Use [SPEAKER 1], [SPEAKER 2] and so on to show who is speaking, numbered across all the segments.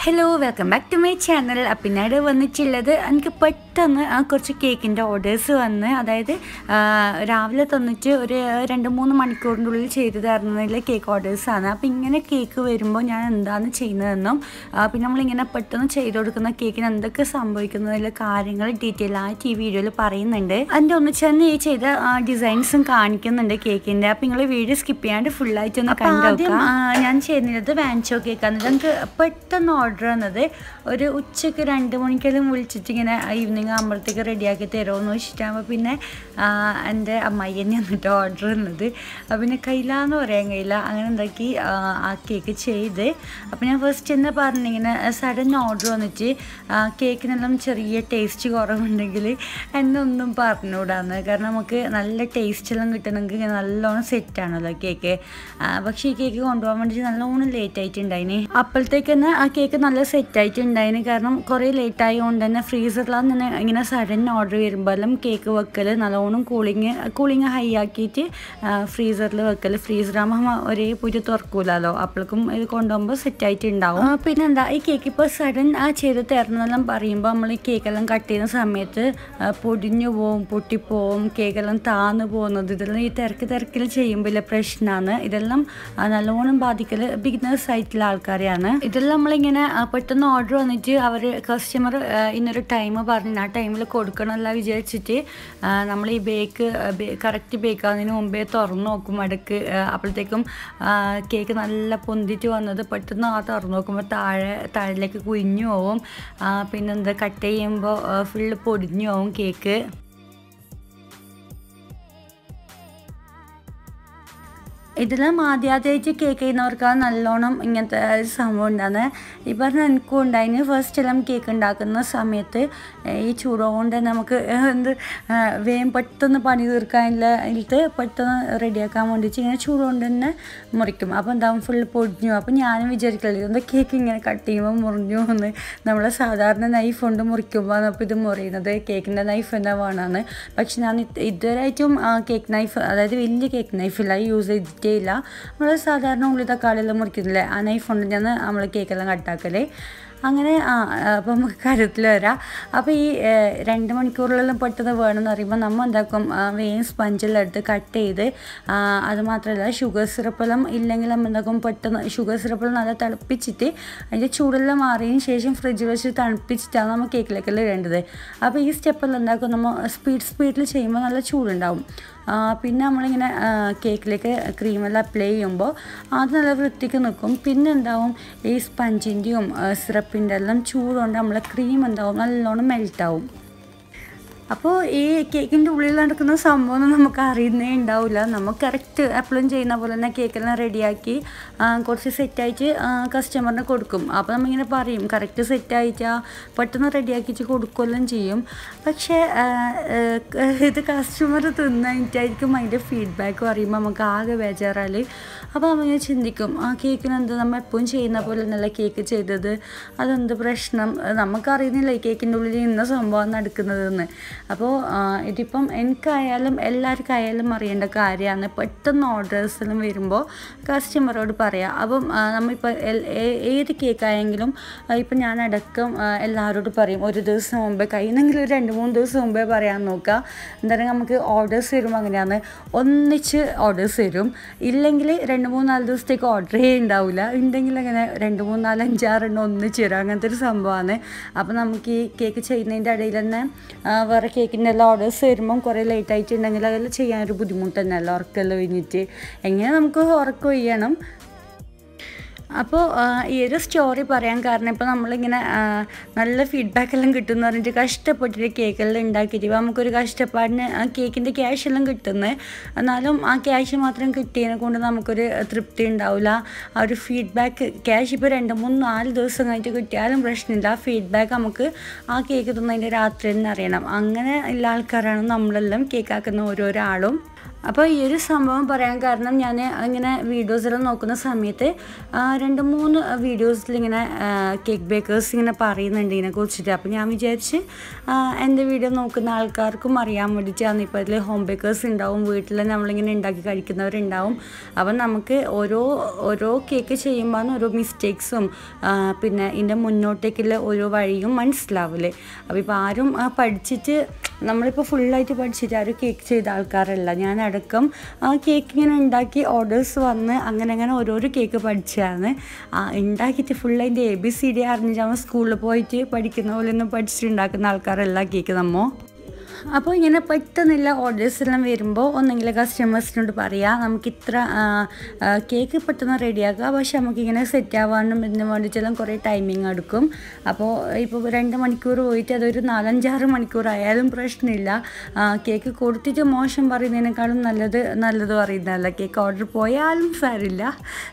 [SPEAKER 1] hello welcome back to my channel പിന്നീട് വന്നിട്ടുള്ളത് എനിക്ക് പെട്ടെന്ന് ആ കുറച്ച് കേക്കിൻ്റെ ഓർഡേഴ്സ് വന്ന് അതായത് ആ, രാവിലെ തന്നിട്ട് ഒരു രണ്ട് മൂന്ന് മണിക്കൂറിൻ്റെ ഉള്ളിൽ ചെയ്തു തരുന്നതിൽ കേക്ക് ഓർഡേഴ്സാണ് അപ്പോൾ ഇങ്ങനെ കേക്ക് വരുമ്പോൾ ഞാൻ എന്താണ് ചെയ്യുന്നതെന്നും ആ, പിന്നെ നമ്മളിങ്ങനെ പെട്ടെന്ന് ചെയ്ത് കൊടുക്കുന്ന കേക്കിന് എന്തൊക്കെ സംഭവിക്കുന്നതിൽ കാര്യങ്ങൾ ഡീറ്റെയിൽ ആയിട്ട് ഈ വീഡിയോയിൽ പറയുന്നുണ്ട് അതിൻ്റെ ഒന്നിച്ച് തന്നെ ഈ ചെയ്ത ഡിസൈൻസും കാണിക്കുന്നുണ്ട് കേക്കിൻ്റെ അപ്പോൾ നിങ്ങൾ വീഡിയോ സ്കിപ്പ് ചെയ്യാണ്ട് ഫുള്ളായിട്ട് ഒന്ന് കണ്ടു ഞാൻ ചെയ്യുന്നത് വാൻചോ കേക്കാണ് ഞങ്ങൾക്ക് പെട്ടെന്ന് ഓർഡർ വന്നത് ഒരു ഉച്ചയ്ക്ക് രണ്ട് മണിക്കെല്ലാം വിളിച്ചിട്ട് ഇങ്ങനെ ഈവനിങ് ആകുമ്പോഴത്തേക്ക് റെഡിയാക്കി തരുമോ എന്ന് വെച്ചിട്ടാകുമ്പോൾ പിന്നെ ആ, എൻ്റെ അമ്മായി തന്നെ വന്നിട്ട് ഓർഡർ വന്നത് അപ്പോൾ പിന്നെ കയ്യിലാന്ന് പറയാൻ കഴിയില്ല അങ്ങനെ എന്താക്കി ആ, ആ കേക്ക് ചെയ്ത് അപ്പോൾ ഞാൻ ഫസ്റ്റ് തന്നെ പറഞ്ഞിങ്ങനെ സഡൻ ഓർഡർ വന്നിട്ട് ആ, കേക്കിനെല്ലാം ചെറിയ ടേസ്റ്റ് കുറവുണ്ടെങ്കിൽ എന്നൊന്നും പറഞ്ഞുകൂടാന്ന് കാരണം നമുക്ക് നല്ല ടേസ്റ്റെല്ലാം കിട്ടണമെങ്കിൽ ഇങ്ങനെ നല്ലോണം സെറ്റാണല്ലോ കേക്ക് ആ, പക്ഷേ ഈ കേക്ക് കൊണ്ടുപോകാൻ വേണ്ടിയിട്ട് നല്ലോണം ലേറ്റ് ആയിട്ടുണ്ടായിന് അപ്പോഴത്തേക്ക് തന്നെ ആ കേക്ക് നല്ല സെറ്റ് ആയിട്ടുണ്ടായിന് കാരണം കുറേ ലേറ്റ് ആയതുകൊണ്ട് തന്നെ ഫ്രീസറിലാണ് തന്നെ ഇങ്ങനെ സഡൻ ഓർഡർ വരുമ്പോഴെല്ലാം കേക്ക് വെക്കൽ നല്ലോണം കൂളിങ് കൂളിങ് ഹൈ ആക്കിയിട്ട് ഫ്രീസറിൽ വെക്കൽ ഫ്രീസറാകുമ്പോൾ ഒരേ പൂജ തുറക്കൂലല്ലോ അപ്പോഴേക്കും ഇത് കൊണ്ടുപോകുമ്പോൾ സെറ്റ് ആയിട്ടുണ്ടാവും ആ, പിന്നെന്താ ഈ കേക്ക് ഇപ്പോൾ സഡൻ ആ ചെയ്ത് തരണമെന്നെല്ലാം പറയുമ്പോൾ നമ്മൾ ഈ കേക്കെല്ലാം കട്ട് ചെയ്യുന്ന സമയത്ത് ആ, പൊടിഞ്ഞു പോവും പൊട്ടിപ്പോവും കേക്കെല്ലാം താന്ന് പോകുന്നത് ഇതെല്ലാം ഈ തിരക്ക് തിരക്കിൽ ചെയ്യുമ്പോൾ പ്രശ്നമാണ് ഇതെല്ലാം ആ, നല്ലോണം ബാധിക്കൽ ബിഗിനേഴ്സ് ആയിട്ടുള്ള ആൾക്കാരെയാണ് ഇതെല്ലാം നമ്മളിങ്ങനെ ആ, പെട്ടെന്ന് ഓർഡർ വന്നിട്ട് അവർ കസ്റ്റമർ ഇന്നൊരു ടൈം പറഞ്ഞ് ആ ടൈമിൽ കൊടുക്കണമല്ല വിചാരിച്ചിട്ട് നമ്മൾ ഈ ബേക്ക് കറക്റ്റ് ബേക്ക് ആകുന്നതിന് മുമ്പേ തുറന്നു നോക്കും ഇടയ്ക്ക് ആ, അപ്പോഴത്തേക്കും കേക്ക് നല്ല പൊന്തിട്ട് വന്നത് പെട്ടെന്ന് ആ തുറന്നു നോക്കുമ്പോൾ താഴെ താഴേക്ക് കുഞ്ഞു പോവും ആ, പിന്നെന്താ കട്ട് ചെയ്യുമ്പോൾ ഫുള്ള് പൊടിഞ്ഞു പോവും കേക്ക് ഇതെല്ലാം ആദ്യമാദ്യമായിട്ട് കേക്ക് ചെയ്യുന്നവർക്കാണ് നല്ലോണം ഇങ്ങനത്തെ ഒരു സംഭവം ഉണ്ടാകുന്നത് ഈ പറഞ്ഞ എനിക്കും ഉണ്ടായിന് ഫസ്റ്റ് എല്ലാം കേക്ക് ഉണ്ടാക്കുന്ന സമയത്ത് ഏഹ്, ഈ ചൂടുകൊണ്ട് നമുക്ക് ഏഹ്, എന്ത് ഏഹ്, വേഗം പെട്ടെന്ന് പണി തീർക്കാനുള്ള ഇത് പെട്ടെന്ന് റെഡിയാക്കാൻ വേണ്ടിയിട്ട് ഇങ്ങനെ ചൂടുകൊണ്ട് തന്നെ മുറിക്കും അപ്പോൾ എന്താവും ഫുൾ പൊടിഞ്ഞു അപ്പോൾ ഞാനും വിചാരിക്കില്ല എന്താ കേക്ക് ഇങ്ങനെ കട്ട് ചെയ്യുമ്പോൾ മുറിഞ്ഞു എന്ന് നമ്മൾ സാധാരണ നൈഫ് കൊണ്ട് മുറിക്കുമ്പോൾ അപ്പോൾ ഇത് മുറിയുന്നത് കേക്കിൻ്റെ നൈഫ് എന്താ വേണമെന്ന് പക്ഷെ ഞാൻ ഇത് ഇതുവരെയായിട്ടും കേക്ക് നൈഫ് അതായത് വലിയ കേക്ക് നൈഫില്ല യൂസ് ചെയ്തിട്ടേ ഇല്ല നമ്മൾ സാധാരണ ഉള്ളി തക്കാളിയെല്ലാം മുറിക്കുന്നില്ലേ ആ നൈഫ് കൊണ്ട് ഞാൻ നമ്മൾ കേക്കെല്ലാം കട്ടാക്കൽ അങ്ങനെ ആ അപ്പോൾ നമുക്ക് കാര്യത്തിൽ വരാം അപ്പോൾ ഈ ഏഹ്, രണ്ട് മണിക്കൂറിലെല്ലാം പെട്ടെന്ന് വേണമെന്ന് പറയുമ്പോൾ നമ്മൾ എന്താക്കും ആ, വേഗം സ്പഞ്ചെല്ലാം എടുത്ത് കട്ട് ചെയ്ത് ആ, അത് മാത്രമല്ല ഷുഗർ സിറപ്പെല്ലാം ഇല്ലെങ്കിൽ നമ്മൾ എന്താക്കും പെട്ടെന്ന് ഷുഗർ സിറപ്പെല്ലാം നല്ല തിളപ്പിച്ചിട്ട് അതിൻ്റെ ചൂടെല്ലാം മാറിയതിന് ശേഷം ഫ്രിഡ്ജിൽ വെച്ച് തണുപ്പിച്ചിട്ടാണ് നമ്മൾ കേക്കിലേക്കെല്ലാം ഇടേണ്ടത് അപ്പോൾ ഈ സ്റ്റെപ്പെല്ലാം എന്താക്കും നമ്മൾ സ്പീഡ് സ്പീഡിൽ ചെയ്യുമ്പോൾ നല്ല ചൂടുണ്ടാവും ആ, പിന്നെ നമ്മളിങ്ങനെ ആ, കേക്കിലേക്ക് ക്രീമെല്ലാം അപ്ലൈ ചെയ്യുമ്പോൾ അത് നല്ല വൃത്തിക്ക് നിൽക്കും പിന്നെ എന്താവും ഈ സ്പഞ്ചിൻ്റെയും സിറപ്പിൻ്റെ എല്ലാം ചൂടുകൊണ്ട് നമ്മളെ ക്രീം എന്താവും നല്ലോണം മെൽറ്റാവും അപ്പോൾ ഈ കേക്കിൻ്റെ ഉള്ളിൽ നടക്കുന്ന സംഭവമൊന്നും നമുക്ക് അറിയുന്നേ ഉണ്ടാവില്ല നമുക്ക് കറക്റ്റ് എപ്പോഴും ചെയ്യുന്ന പോലെ തന്നെ കേക്കെല്ലാം റെഡിയാക്കി കുറച്ച് സെറ്റായിട്ട് കസ്റ്റമറിന് കൊടുക്കും അപ്പോൾ നമ്മളിങ്ങനെ പറയും കറക്റ്റ് സെറ്റായിട്ടാ പെട്ടെന്ന് റെഡിയാക്കിയിട്ട് കൊടുക്കുകയെല്ലാം ചെയ്യും പക്ഷേ ആ, ആ, ഇത് കസ്റ്റമർ തിന്നിട്ടായിരിക്കും അതിൻ്റെ ഫീഡ്ബാക്ക് പറയുമ്പോൾ നമുക്ക് ആകെ ബേജാറാൽ അപ്പോൾ നമ്മളിങ്ങനെ ചിന്തിക്കും ആ കേക്കിന് എന്ത് നമ്മൾ എപ്പോഴും ചെയ്യുന്ന പോലെ നല്ല കേക്ക് ചെയ്തത് അതെന്ത് പ്രശ്നം നമുക്കറിയുന്നില്ല ഈ കേക്കിൻ്റെ ഉള്ളിൽ ഇന്ന സംഭവം നടക്കുന്നതെന്ന് അപ്പോൾ ഇതിപ്പം എനിക്കായാലും എല്ലാവർക്കും ആയാലും അറിയേണ്ട കാര്യമാണ് പെട്ടെന്ന് ഓർഡേഴ്സെല്ലാം വരുമ്പോൾ കസ്റ്റമറോട് പറയാം അപ്പം ആ, നമ്മളിപ്പോൾ എൽ- ഏ- ഏത് കേക്കായെങ്കിലും ഇപ്പം ഞാൻ അടക്കം ആ, എല്ലാവരോടും പറയും ഒരു ദിവസം മുമ്പേ കഴിയുന്നെങ്കിൽ ഒരു രണ്ട് മൂന്ന് ദിവസം മുമ്പേ പറയാൻ നോക്കുക എന്തായാലും നമുക്ക് ഓർഡേഴ്സ് വരുമ്പോൾ അങ്ങനെയാണ് ഒന്നിച്ച് ഓർഡേഴ്സ് വരും ഇല്ലെങ്കിൽ രണ്ട് മൂന്ന് നാല് ദിവസത്തേക്ക് ഓർഡർ ഉണ്ടാവില്ല ഉണ്ടെങ്കിൽ അങ്ങനെ രണ്ട് മൂന്ന് നാല് അഞ്ചാറെണ്ണം ഒന്നിച്ച് വരും അങ്ങനത്തെ ഒരു സംഭവമാണ് അപ്പോൾ നമുക്ക് ഈ കേക്ക് ചെയ്യുന്നതിൻ്റെ ഇടയിൽ തന്നെ ആ, വേറെ കേക്കിൻ്റെ എല്ലാം ഓർഡേഴ്സ് വരുമ്പം കുറേ ലേറ്റ് ആയിട്ടുണ്ടെങ്കിൽ അതെല്ലാം ചെയ്യാനൊരു ബുദ്ധിമുട്ട് തന്നെയല്ല ഉറക്കെല്ലാം കഴിഞ്ഞിട്ട് എങ്ങനെ നമുക്ക് ഉറക്കം ചെയ്യണം അപ്പോൾ ഈ ഒരു സ്റ്റോറി പറയാൻ കാരണം ഇപ്പോൾ നമ്മളിങ്ങനെ ആ, നല്ല ഫീഡ്ബാക്ക് എല്ലാം കിട്ടും എന്ന് പറഞ്ഞിട്ട് കഷ്ടപ്പെട്ടിട്ട് കേക്കെല്ലാം ഉണ്ടാക്കിയിട്ട് ഇപ്പോൾ നമുക്കൊരു കഷ്ടപ്പാടിന് ആ കേക്കിൻ്റെ ക്യാഷ് എല്ലാം കിട്ടുന്നത് എന്നാലും ആ ക്യാഷ് മാത്രം കിട്ടിയതിനെ കൊണ്ട് നമുക്കൊരു തൃപ്തി ഉണ്ടാവില്ല ആ ഒരു ഫീഡ്ബാക്ക് ക്യാഷ് ഇപ്പോൾ രണ്ട് മൂന്ന് നാല് ദിവസം കഴിഞ്ഞിട്ട് കിട്ടിയാലും പ്രശ്നമില്ല ആ ഫീഡ്ബാക്ക് നമുക്ക് ആ കേക്ക് തിന്നതിൻ്റെ രാത്രി തന്നെ അറിയണം അങ്ങനെ ഉള്ള ആൾക്കാരാണ് നമ്മളെല്ലാം കേക്ക് ആക്കുന്ന ഓരോരോ ആളും അപ്പോൾ ഈ ഒരു സംഭവം പറയാൻ കാരണം ഞാൻ ഇങ്ങനെ വീഡിയോസെല്ലാം നോക്കുന്ന സമയത്ത് ആ, രണ്ട് മൂന്ന് വീഡിയോസിൽ ഇങ്ങനെ കേക്ക് ബേക്കേഴ്സ് ഇങ്ങനെ പറയുന്നുണ്ട് ഇതിനെ കുറിച്ചിട്ട് അപ്പോൾ ഞാൻ വിചാരിച്ച് ആ, എൻ്റെ വീഡിയോ നോക്കുന്ന ആൾക്കാർക്കും അറിയാൻ വേണ്ടിയിട്ടാണ് ഇപ്പോൾ ഇതിൽ ഹോം ബേക്കേഴ്സ് ഉണ്ടാവും വീട്ടിൽ നമ്മളിങ്ങനെ ഉണ്ടാക്കി കഴിക്കുന്നവരുണ്ടാവും അപ്പം നമുക്ക് ഓരോ ഓരോ കേക്ക് ചെയ്യുമ്പോൾ ഓരോ മിസ്റ്റേക്സും പിന്നെ ഇതിൻ്റെ മുന്നോട്ടേക്കുള്ള ഓരോ വഴിയും മനസ്സിലാവില്ലേ അപ്പോൾ ഇപ്പോൾ ആരും ആ, പഠിച്ചിട്ട് നമ്മളിപ്പോൾ ഫുള്ളായിട്ട് പഠിച്ചിട്ട് ആരും കേക്ക് ചെയ്ത ആൾക്കാരല്ല ഞാൻ അടക്കം ആ കേക്ക് ഇങ്ങനെ ഉണ്ടാക്കി ഓർഡേഴ്സ് വന്ന് അങ്ങനെ അങ്ങനെ ഓരോരോ കേക്ക് പഠിച്ചതാണ് ആ ഉണ്ടാക്കിയിട്ട് ഫുൾ അതിൻ്റെ എ ബി സി ഡി അറിഞ്ഞിട്ട് നമ്മൾ സ്കൂളിൽ പോയിട്ട് പഠിക്കുന്ന പോലെ ഒന്നും പഠിച്ചിട്ടുണ്ടാക്കുന്ന ആൾക്കാരല്ല കേക്ക് നമ്മോ അപ്പോൾ ഇങ്ങനെ പെട്ടെന്നുള്ള ഓർഡേഴ്സ് എല്ലാം വരുമ്പോൾ ഒന്നെങ്കിൽ കസ്റ്റമേഴ്സിനോട് പറയാം നമുക്ക് ഇത്ര ആ, ആ, കേക്ക് പെട്ടെന്ന് റെഡിയാക്കുക പക്ഷെ നമുക്കിങ്ങനെ സെറ്റ് ആവാനും ഇതിന് വേണ്ടിയിട്ടെല്ലാം കുറേ ടൈമിങ് എടുക്കും അപ്പോൾ ഇപ്പോൾ രണ്ട് മണിക്കൂർ പോയിട്ട് അതൊരു നാലഞ്ചാറ് മണിക്കൂർ ആയാലും പ്രശ്നമില്ല ആ, കേക്ക് കൊടുത്തിട്ട് മോശം പറയുന്നതിനേക്കാളും നല്ലത് നല്ലത് പറയുന്നതല്ല കേക്ക് ഓർഡർ പോയാലും സാരില്ല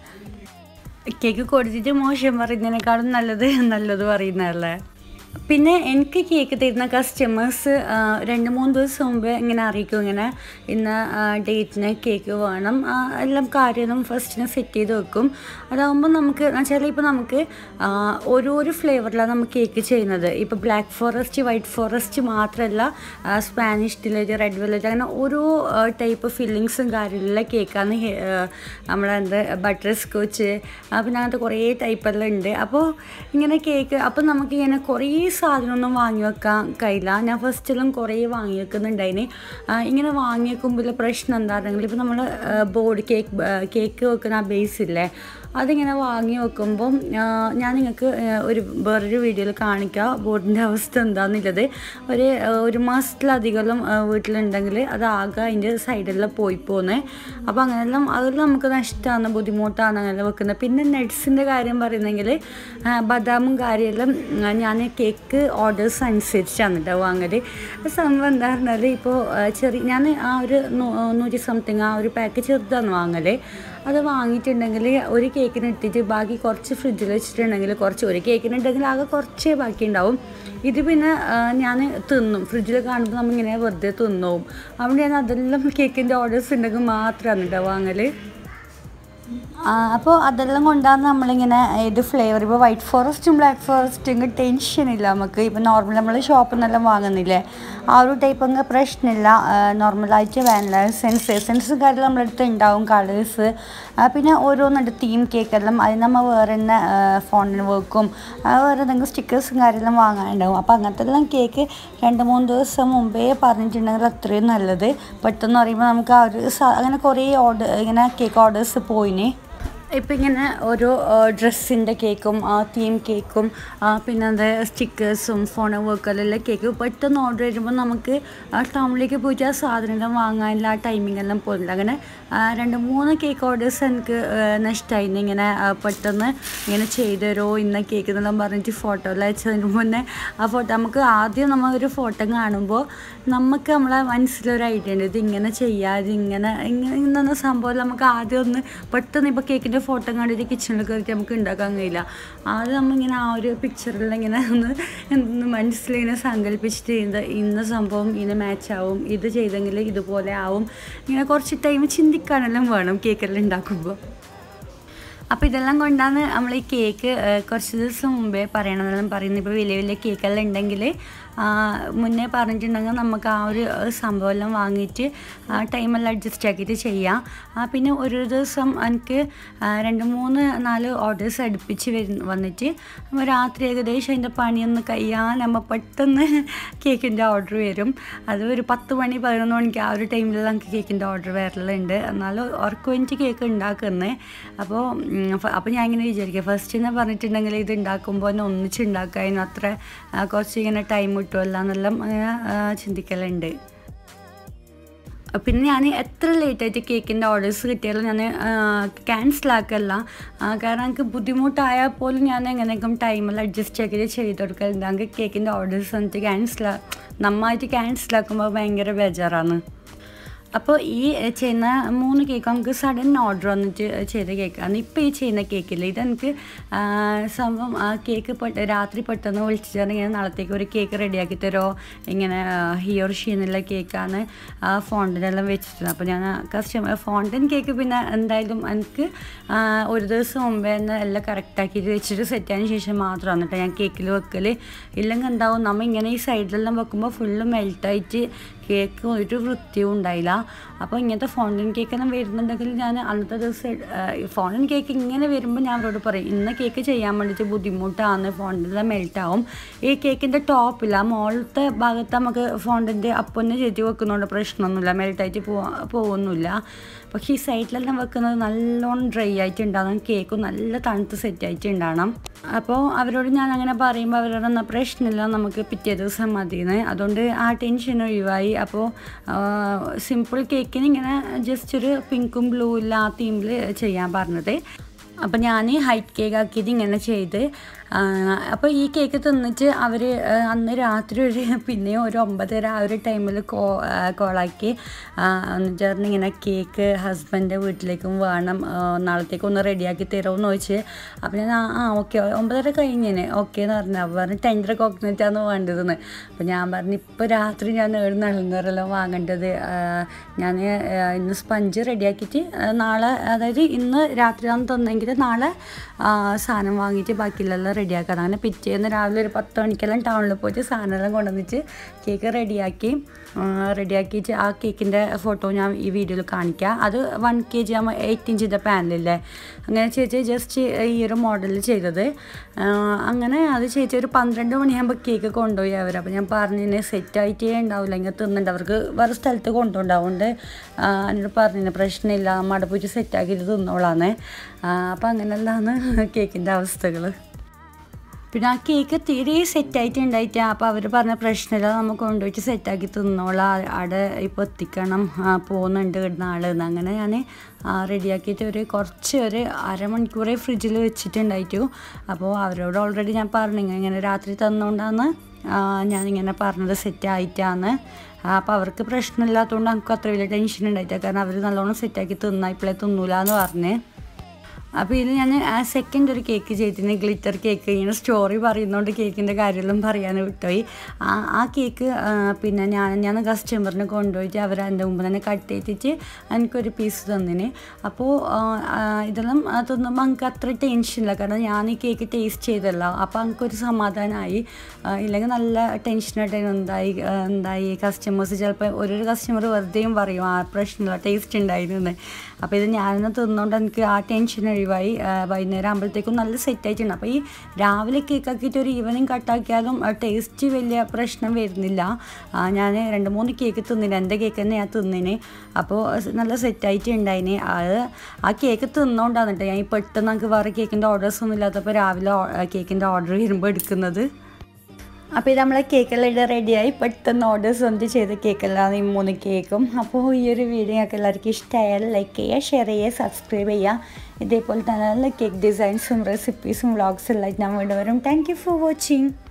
[SPEAKER 1] കേക്ക് കൊടുത്തിട്ട് മോശം പറയുന്നതിനേക്കാളും നല്ലത് നല്ലത് പറയുന്നതല്ലേ പിന്നെ എനിക്ക് കേക്ക് തരുന്ന കസ്റ്റമേഴ്സ് രണ്ട് മൂന്ന് ദിവസം മുമ്പ് ഇങ്ങനെ അറിയിക്കും ഇങ്ങനെ ഇന്ന ഡേറ്റിന് കേക്ക് വേണം ആ, എല്ലാം കാര്യങ്ങളും ഫസ്റ്റിന് സെറ്റ് ചെയ്ത് വെക്കും അതാകുമ്പോൾ നമുക്ക് വെച്ചാൽ ഇപ്പോൾ നമുക്ക് ആ, ഓരോരോ ഫ്ലേവറിലാണ് നമുക്ക് കേക്ക് ചെയ്യുന്നത് ഇപ്പോൾ ബ്ലാക്ക് ഫോറസ്റ്റ് വൈറ്റ് ഫോറസ്റ്റ് മാത്രമല്ല ആ, സ്പാനിഷ് ഡിലേറ്റ് റെഡ് വെല്ലറ്റ് അങ്ങനെ ഓരോ ടൈപ്പ് ഫില്ലിങ്സും കാര്യമുള്ള കേക്കാണ് ഹെ- ആ, നമ്മളെ എന്ത് ബട്ടർ സ്കോച്ച് പിന്നെ അങ്ങനത്തെ കുറേ ടൈപ്പെല്ലാം ഉണ്ട് അപ്പോൾ ഇങ്ങനെ കേക്ക് അപ്പോൾ നമുക്കിങ്ങനെ കുറേ സാധനമൊന്നും വാങ്ങി വെക്കാൻ കഴിയില്ല ഞാൻ ഫസ്റ്റിലും കുറേ വാങ്ങി വെക്കുന്നുണ്ടായിന് ആ, ഇങ്ങനെ വാങ്ങി വെക്കുമ്പോൾ പ്രശ്നം എന്താണെങ്കിലും ഇപ്പോൾ നമ്മൾ ബോർഡ് കേക്ക് കേക്ക് വെക്കുന്ന ആ ബേസ് ഇല്ലേ അതിങ്ങനെ വാങ്ങി വെക്കുമ്പം ആ, ഞാൻ നിങ്ങൾക്ക് ഒരു വേറൊരു വീഡിയോയിൽ കാണിക്കാം ബോർഡിൻ്റെ അവസ്ഥ എന്താണെന്നുള്ളത് ഒരു ആ, ഒരു മാസത്തിലധികം ആ, വീട്ടിലുണ്ടെങ്കിൽ അത് ആകെ അതിൻ്റെ സൈഡെല്ലാം പോയി പോകുന്നത് അപ്പോൾ അങ്ങനെയെല്ലാം അതെല്ലാം നമുക്ക് നഷ്ടമാണ് ബുദ്ധിമുട്ടാണ് അങ്ങനെ വെക്കുന്നത് പിന്നെ നട്ട്സിൻ്റെ കാര്യം പറയുന്നെങ്കിൽ ആ, ബദാമും കാര്യമെല്ലാം ആ, ഞാൻ കേക്ക് ഓർഡേഴ്സ് അനുസരിച്ചാണ് കേട്ടോ വാങ്ങൽ സംഭവം എന്താ പറഞ്ഞാൽ ഇപ്പോൾ ചെറിയ ഞാൻ ആ ഒരു നൂ- നൂറ്റി സംതിങ് ആ ഒരു പാക്ക് ചെറുതാണ് വാങ്ങൽ അത് വാങ്ങിയിട്ടുണ്ടെങ്കിൽ ഒരു കേക്കിന് ഇട്ടിട്ട് ബാക്കി കുറച്ച് ഫ്രിഡ്ജിൽ വെച്ചിട്ടുണ്ടെങ്കിൽ കുറച്ച് ഒരു കേക്കിന് ഉണ്ടെങ്കിൽ ആകെ കുറച്ചേ ബാക്കി ഉണ്ടാവും ഇത് പിന്നെ ഞാൻ തിന്നും ഫ്രിഡ്ജിൽ കാണുമ്പോൾ നമ്മളിങ്ങനെ വെറുതെ തിന്നവും അതുകൊണ്ട് ഞാൻ അതെല്ലാം കേക്കിൻ്റെ ഓർഡേഴ്സ് ഉണ്ടെങ്കിൽ മാത്രമാണ് കേട്ടോ വാങ്ങൽ അപ്പോൾ അതെല്ലാം കൊണ്ടാണ് നമ്മളിങ്ങനെ ഏത് ഫ്ലേവർ ഇപ്പോൾ വൈറ്റ് ഫോറസ്റ്റും ബ്ലാക്ക് ഫോറസ്റ്റും ടെൻഷൻ ഇല്ല നമുക്ക് ഇപ്പോൾ നോർമൽ നമ്മൾ ഷോപ്പിൽ നിന്നെല്ലാം വാങ്ങുന്നില്ലേ ആ ഒരു ടൈപ്പ് അങ്ങ് പ്രശ്നമില്ല നോർമലായിട്ട് വാനില എസെൻസ് എസെൻസ് കാര്യം നമ്മളടുത്ത് ഉണ്ടാവും കളേഴ്സ് പിന്നെ ഓരോന്നുണ്ട് തീം കേക്കെല്ലാം അതിന് നമ്മൾ വേറെ തന്നെ ഫോണിന് വെക്കും ആ, വേറെ എന്തെങ്കിലും സ്റ്റിക്കേഴ്സും കാര്യമെല്ലാം വാങ്ങാനുണ്ടാവും അപ്പോൾ അങ്ങനത്തെ എല്ലാം കേക്ക് രണ്ട് മൂന്ന് ദിവസം മുമ്പേ പറഞ്ഞിട്ടുണ്ടെങ്കിൽ അത്രയും നല്ലത് പെട്ടെന്ന് പറയുമ്പോൾ നമുക്ക് ആ ഒരു സ- അങ്ങനെ കുറേ ഓർഡർ ഇങ്ങനെ കേക്ക് ഓർഡേഴ്സ് പോയിന് ഇപ്പം ഇങ്ങനെ ഓരോ ഡ്രസ്സിൻ്റെ കേക്കും തീം കേക്കും ആ, പിന്നെ അത് സ്റ്റിക്കേഴ്സും ഫോൺ വർക്കെല്ലാം കേക്ക് പെട്ടെന്ന് ഓർഡർ ചെയ്യുമ്പോൾ നമുക്ക് ആ ടൗണിലേക്ക് പോയിട്ട് ആ സാധനം എല്ലാം വാങ്ങാനില്ല ആ ടൈമിംഗ് എല്ലാം പോയില്ല അങ്ങനെ ആ, രണ്ട് മൂന്ന് കേക്ക് ഓർഡേഴ്സ് എനിക്ക് നഷ്ടമായി ഇങ്ങനെ ആ, പെട്ടെന്ന് ഇങ്ങനെ ചെയ്തു തരുമോ ഇന്ന കേക്ക് എന്നെല്ലാം പറഞ്ഞിട്ട് ഫോട്ടോ എല്ലാം അയച്ചതിന് മുന്നേ ആ ഫോട്ടോ നമുക്ക് ആദ്യം നമ്മൾ ഒരു ഫോട്ടോ കാണുമ്പോൾ നമുക്ക് നമ്മളെ മനസ്സിലൊരു ഐഡിയ ഉണ്ട് ഇത് ഇങ്ങനെ ചെയ്യാം ഇത് ഇങ്ങനെ ഇങ്ങനെ ഇന്ന സംഭവം നമുക്ക് ആദ്യം ഒന്ന് പെട്ടെന്ന് ഇപ്പോൾ കേക്കിൻ്റെ ഫോട്ടോ കണ്ടിട്ട് കിച്ചണിൽ കയറിയിട്ട് നമുക്ക് ഉണ്ടാക്കാൻ കഴിയില്ല ആദ്യം നമ്മളിങ്ങനെ ആ ഒരു പിക്ചറിൽ ഇങ്ങനെ ഒന്ന് ഒന്ന് മനസ്സിലിങ്ങനെ സങ്കല്പിച്ചിട്ട് ഇത് ഇന്ന സംഭവം ഇതിന് മാച്ച് ആവും ഇത് ചെയ്തെങ്കിൽ ഇതുപോലെ ആവും ഇങ്ങനെ കുറച്ച് ടൈം ചിന്തിക്കാനെല്ലാം വേണം കേക്കെല്ലാം ഉണ്ടാക്കുമ്പോൾ അപ്പോൾ ഇതെല്ലാം കൊണ്ടാണ് നമ്മൾ ഈ കേക്ക് ഏഹ്, കുറച്ച് ദിവസം മുമ്പേ പറയണമെന്നെല്ലാം പറയുന്നത് ഇപ്പോൾ വലിയ വലിയ കേക്കെല്ലാം ഉണ്ടെങ്കിൽ ആ, മുന്നേ പറഞ്ഞിട്ടുണ്ടെങ്കിൽ നമുക്ക് ആ ഒരു ഏഹ്, സംഭവമെല്ലാം വാങ്ങിയിട്ട് ആ ടൈമെല്ലാം അഡ്ജസ്റ്റ് ആക്കിയിട്ട് ചെയ്യാം ആ, പിന്നെ ഒരു ദിവസം എനിക്ക് ആ, രണ്ട് മൂന്ന് നാല് ഓർഡേഴ്സ് അടുപ്പിച്ച് വരു വന്നിട്ട് നമ്മൾ രാത്രി ഏകദേശം അതിൻ്റെ പണിയൊന്ന് കഴിയാൻ നമ്മൾ പെട്ടെന്ന് കേക്കിൻ്റെ ഓർഡർ വരും അത് ഒരു പത്ത് മണി പതിനൊന്ന് മണിക്ക് ആ ഒരു ടൈമിൽ നമുക്ക് കേക്കിൻ്റെ ഓർഡർ വരലുണ്ട് എന്നാലും ഉറക്കം എനിക്ക് കേക്ക് ഉണ്ടാക്കുന്നത് അപ്പോൾ അപ്പോൾ ഞാൻ ഇങ്ങനെ വിചാരിക്കുക ഫസ്റ്റ് എന്ന് പറഞ്ഞിട്ടുണ്ടെങ്കിൽ ഇത് ഉണ്ടാക്കുമ്പോൾ തന്നെ ഒന്നിച്ച് ഉണ്ടാക്കാനും അത്ര ആ, കുറച്ച് ഇങ്ങനെ ടൈം കിട്ടുമല്ലോ എന്നെല്ലാം അങ്ങനെ ആ, ചിന്തിക്കലുണ്ട് പിന്നെ ഞാൻ എത്ര ലേറ്റായിട്ട് കേക്കിൻ്റെ ഓർഡേഴ്സ് കിട്ടിയാലും ഞാൻ ക്യാൻസൽ ആക്കല്ല ആ, കാരണം എനിക്ക് ബുദ്ധിമുട്ടായാൽ പോലും ഞാൻ എങ്ങനെയൊക്കെ ടൈമിൽ അഡ്ജസ്റ്റ് ആക്കിയിട്ട് ചെയ്ത് കൊടുക്കലുണ്ട് എനിക്ക് കേക്കിൻ്റെ ഓർഡേഴ്സ് എന്നിട്ട് ക്യാൻസൽ നന്നായിട്ട് ക്യാൻസൽ ആക്കുമ്പോൾ ഭയങ്കര ബേജാറാണ് അപ്പോൾ ഈ ചെയ്യുന്ന മൂന്ന് കേക്ക് നമുക്ക് സഡൻ ഓർഡർ വന്നിട്ട് ചെയ്ത കേക്കാണ് ഇപ്പോൾ ഈ ചെയ്യുന്ന കേക്കില്ല ഇതെനിക്ക് ആ, സംഭവം ആ കേക്ക് പെട്ട് രാത്രി പെട്ടെന്ന് വിളിച്ചിട്ട് ഇങ്ങനെ നാളത്തേക്ക് ഒരു കേക്ക് റെഡിയാക്കി തരുമോ ഇങ്ങനെ ഹിയർ ഷീന്നുള്ള കേക്കാണ് ആ ഫോണ്ടിനെല്ലാം വെച്ചിട്ടുണ്ട് അപ്പോൾ ഞാൻ കസ്റ്റമർ ഫോണ്ടൻ കേക്ക് പിന്നെ എന്തായാലും എനിക്ക് ആ, ഒരു ദിവസം മുമ്പേ തന്നെ എല്ലാം കറക്റ്റാക്കിയിട്ട് വെച്ചിട്ട് സെറ്റ് ആയതിനു ശേഷം മാത്രമാണ് കേട്ടോ ഞാൻ കേക്കിൽ വെക്കൽ ഇല്ലെങ്കിൽ എന്താവും നമ്മൾ ഇങ്ങനെ ഈ സൈഡിലെല്ലാം വെക്കുമ്പോൾ ഫുള്ള് മെൽട്ടായിട്ട് കേക്ക് ഒരു വൃത്തിയും ഉണ്ടായില്ല അപ്പോൾ ഇങ്ങനത്തെ ഫോണ്ടൻ കേക്കെല്ലാം വരുന്നുണ്ടെങ്കിൽ ഞാൻ അന്നത്തെ ദിവസം ഫോണ്ടൻ കേക്ക് ഇങ്ങനെ വരുമ്പോൾ ഞാൻ അവരോട് പറയും ഇന്ന കേക്ക് ചെയ്യാൻ വേണ്ടിയിട്ട് ബുദ്ധിമുട്ടാണ് ഫോണ്ടിൻ്റെ മെൽട്ടാവും ഈ കേക്കിൻ്റെ ടോപ്പില്ല മുകളിലത്തെ ഭാഗത്ത് നമുക്ക് ഫോണ്ടിൻ്റെ അപ്പൊന്നെ ചെത്തി വെക്കുന്നതുകൊണ്ട് പ്രശ്നമൊന്നുമില്ല മെൽട്ടായിട്ട് പോവാ പോകുന്നില്ല പക്ഷേ ഈ സൈഡിലെല്ലാം വെക്കുന്നത് നല്ലോണം ഡ്രൈ ആയിട്ട് ഉണ്ടാകണം കേക്കും നല്ല തണുത്ത് സെറ്റ് ആയിട്ട് ഉണ്ടാകണം അപ്പോൾ അവരോട് ഞാൻ അങ്ങനെ പറയുമ്പോൾ അവരോട് എന്നാൽ പ്രശ്നമില്ല നമുക്ക് പിറ്റേ ദിവസം മതിയെന്ന് അതുകൊണ്ട് ആ ടെൻഷൻ ഒഴിവായി അപ്പോൾ സിമ്പിൾ കേക്കിന് ഇങ്ങനെ ജസ്റ്റ് ഒരു പിങ്കും ബ്ലൂ ഇല്ല ആ തീമിൽ ചെയ്യാൻ പറഞ്ഞത് അപ്പോൾ ഞാൻ ഹൈറ്റ് കേക്ക് ആക്കിയിട്ട് ഇങ്ങനെ ചെയ്ത് അപ്പോൾ ഈ കേക്ക് തിന്നിട്ട് അവർ അന്ന് രാത്രി ഒരു പിന്നെയും ഒരു ഒമ്പതര ആ ഒരു ടൈമിൽ കോ കോളാക്കി എന്നിട്ട് പറഞ്ഞ് ഇങ്ങനെ കേക്ക് ഹസ്ബൻഡിൻ്റെ വീട്ടിലേക്കും വേണം ആ, നാളത്തേക്ക് ഒന്ന് റെഡിയാക്കി തരുമെന്ന് ചോദിച്ച് അപ്പോൾ ഞാൻ ആ ആ ഓക്കെ ഒമ്പതര കഴിഞ്ഞേനെ ഓക്കെ എന്ന് പറഞ്ഞു അപ്പോൾ പറഞ്ഞ് ടെൻഡർ കോക്കനറ്റാണ് വേണ്ടതെന്ന് അപ്പോൾ ഞാൻ പറഞ്ഞു ഇപ്പോൾ രാത്രി ഞാൻ ഏഴ് നളുന്നേരെല്ലാം വാങ്ങേണ്ടത് ഞാൻ ഇന്ന് സ്പഞ്ച് റെഡിയാക്കിയിട്ട് ആ, നാളെ അതായത് ഇന്ന് രാത്രിയാണ് തന്നെങ്കിൽ നാളെ ആ, സാധനം വാങ്ങിയിട്ട് ബാക്കിയുള്ളതെല്ലാം റെഡിയാക്കണം അങ്ങനെ പിറ്റേന്ന് രാവിലെ ഒരു പത്ത് മണിക്കെല്ലാം ടൗണിൽ പോയിട്ട് സാധനമെല്ലാം കൊണ്ടുവന്നിട്ട് കേക്ക് റെഡിയാക്കി റെഡിയാക്കിയിട്ട് ആ കേക്കിൻ്റെ ഫോട്ടോ ഞാൻ ഈ വീഡിയോയിൽ കാണിക്കാം അത് വൺ കെ ജി ആകുമ്പോൾ എയ്റ്റ് ഇഞ്ചിൻ്റെ പാനലില്ലേ അങ്ങനെ ചേച്ചി ജസ്റ്റ് ഈ ഒരു മോഡൽ ചെയ്തത് ആ, അങ്ങനെ അത് ചേച്ചി ഒരു പന്ത്രണ്ട് മണിയാകുമ്പോൾ കേക്ക് കൊണ്ടുപോയി അവർ അപ്പോൾ ഞാൻ പറഞ്ഞു സെറ്റായിട്ടേ ഉണ്ടാവില്ല ഇങ്ങനെ തിന്നുണ്ട് അവർക്ക് വേറെ സ്ഥലത്ത് കൊണ്ടുണ്ടാവുകൊണ്ട് എന്നോട് പറഞ്ഞു പ്രശ്നമില്ല നമ്മൾ അവിടെ പോയിട്ട് സെറ്റാക്കിയിട്ട് തിന്നോളാന്ന് അപ്പോൾ അങ്ങനെയല്ലാണ് കേക്കിൻ്റെ അവസ്ഥകൾ പിന്നെ ആ കേക്ക് തീരെ സെറ്റായിട്ട് ഉണ്ടായിട്ട് അപ്പോൾ അവർ പറഞ്ഞ പ്രശ്നമില്ല നമുക്ക് കൊണ്ടുപോയിട്ട് സെറ്റാക്കി തിന്നോളാം അവിടെ ഇപ്പോൾ എത്തിക്കണം ആ, പോകുന്നുണ്ട് ഇടുന്ന ആളെന്ന് അങ്ങനെ ഞാൻ റെഡിയാക്കിയിട്ട് ഒരു കുറച്ച് ഒരു അരമണിക്കൂറേ ഫ്രിഡ്ജിൽ വെച്ചിട്ടുണ്ടായിട്ടു അപ്പോൾ അവരോട് ഓൾറെഡി ഞാൻ പറഞ്ഞു ഇങ്ങനെ ഇങ്ങനെ രാത്രി തന്നുകൊണ്ടാണ് ഞാനിങ്ങനെ പറഞ്ഞത് സെറ്റായിട്ടാണ് അപ്പോൾ അവർക്ക് പ്രശ്നമില്ലാത്തതുകൊണ്ട് നമുക്ക് അത്ര വലിയ ടെൻഷൻ ഉണ്ടായിട്ടില്ല കാരണം അവർ നല്ലോണം സെറ്റാക്കി തിന്നാ ഇപ്പോഴേ തിന്നൂല എന്ന് പറഞ്ഞ് അപ്പോൾ ഇതിൽ ഞാൻ സെക്കൻഡ് ഒരു കേക്ക് ചെയ്തിരുന്നു ഗ്ലിറ്റർ കേക്ക് ഇങ്ങനെ സ്റ്റോറി പറയുന്നതുകൊണ്ട് കേക്കിൻ്റെ കാര്യമെല്ലാം പറയാൻ വിട്ടുപോയി ആ ആ കേക്ക് ആ, പിന്നെ ഞാൻ ഞാൻ കസ്റ്റമറിനെ കൊണ്ടുപോയിട്ട് അവർ എൻ്റെ മുമ്പ് തന്നെ കട്ട് ചെയ്തിട്ട് എനിക്കൊരു പീസ് തന്നിന് അപ്പോൾ ആ, ആ, ഇതെല്ലാം ആ, തിന്നുമ്പോൾ എനിക്ക് അത്ര ടെൻഷനില്ല കാരണം ഞാൻ ഈ കേക്ക് ടേസ്റ്റ് ചെയ്തല്ലോ അപ്പോൾ എനിക്കൊരു സമാധാനമായി ആ, ഇല്ലെങ്കിൽ നല്ല ടെൻഷനായിട്ട് എന്തായി ആ, എന്തായി കസ്റ്റമേഴ്സ് ചിലപ്പോൾ ഓരോരോ കസ്റ്റമർ വെറുതെയും പറയും ആ പ്രശ്നമില്ല ടേസ്റ്റ് ഉണ്ടായിരുന്നു അപ്പോൾ ഇത് ഞാനെന്ന് തിന്നുകൊണ്ട് എനിക്ക് ആ ടെൻഷൻ ഒഴിവായി ആ, വൈകുന്നേരം ആകുമ്പോഴത്തേക്കും നല്ല സെറ്റായിട്ടുണ്ട് അപ്പോൾ ഈ രാവിലെ കേക്ക് ആക്കിയിട്ട് ഒരു ഈവനിങ് കട്ടാക്കിയാലും ടേസ്റ്റ് വലിയ പ്രശ്നം വരുന്നില്ല ഞാൻ രണ്ട് മൂന്ന് കേക്ക് തിന്നിന് എൻ്റെ കേക്ക് തന്നെ ഞാൻ തിന്നിന് അപ്പോൾ നല്ല സെറ്റായിട്ട് ഉണ്ടായിന് അത് ആ കേക്ക് തിന്നുകൊണ്ടാണ് കേട്ടോ ഞാൻ ഈ പെട്ടെന്ന് നമുക്ക് വേറെ കേക്കിൻ്റെ ഓർഡേഴ്സ് ഒന്നും ഇല്ലാത്തപ്പോൾ രാവിലെ കേക്കിൻ്റെ ഓർഡർ വരുമ്പോൾ എടുക്കുന്നത് അപ്പോൾ ഇത് നമ്മളെ കേക്കെല്ലാം ഇവിടെ റെഡിയായി പെട്ടെന്ന് ഓർഡേഴ്സ് വന്നിട്ട് ചെയ്ത കേക്കെല്ലാം ഈ മൂന്ന് കേക്കും അപ്പോൾ ഈ ഒരു വീഡിയോ ഞങ്ങൾക്ക് എല്ലാവർക്കും ഇഷ്ടമായാൽ ലൈക്ക് ചെയ്യുക ഷെയർ ചെയ്യുക സബ്സ്ക്രൈബ് ചെയ്യുക ഇതേപോലെ തന്നെ നല്ല കേക്ക് ഡിസൈൻസും റെസിപ്പീസും വ്ളോഗ്സും എല്ലാം ഞാൻ വീണ്ടും വരും താങ്ക് യു ഫോർ വാച്ചിങ്